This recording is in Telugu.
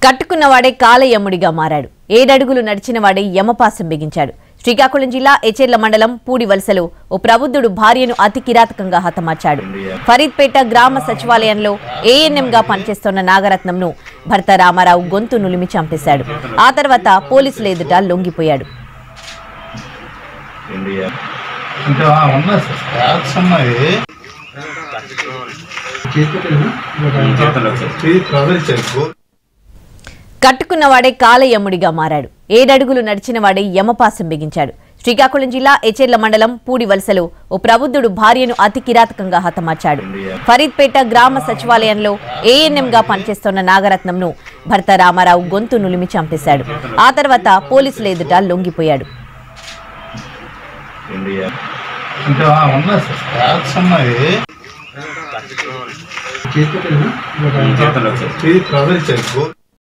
కట్టుకున్నవాడే కాలయముడిగా మారాడు ఏడడుగులు నడిచిన వాడే యమపాసం బిగించాడు శ్రీకాకుళం జిల్లా ఎచెర్ల మండలం పూడి వలసలో ఓ ప్రబుద్ధుడు భార్యను అతి కిరాతకంగా హతమార్చాడు ఫరీద్పేట గ్రామ సచివాలయంలో ఏఎన్ఎంగా పనిచేస్తున్న నాగరత్నంను భర్త రామారావు గొంతు నులిమి చంపేశాడు ఆ తర్వాత పోలీసుల ఎదుట లొంగిపోయాడు ఇండియా అంటే ఆ ఉన్నాయి సార్ స్క్రాప్స్ ఉన్నాయి చేతులు ఒకసారి ఇది ప్రదర్శించు కట్టుకున్నవాడే కాలయముడిగా మారాడు ఏడడుగులు నడిచిన వాడే యమపాసం బిగించాడు శ్రీకాకుళం జిల్లా ఎచెర్ల మండలం పూడి వలసలో ఓ ప్రబుద్ధుడు భార్యను అతి కిరాతకంగా హతమార్చాడు ఫరీద్పేట గ్రామ సచివాలయంలో ఏఎన్ఎంగా పనిచేస్తున్న నాగరత్నంను భర్త రామారావు గొంతు నులిమి చంపేశాడు ఆ తర్వాత పోలీసుల ఎదుట లొంగిపోయాడు ఇండియా అంటే ఆ ఉన్నాయి సార్ స్క్రాప్స్ ఉన్నాయి చేతులు ఒకసారి ఇది ప్రదర్శించు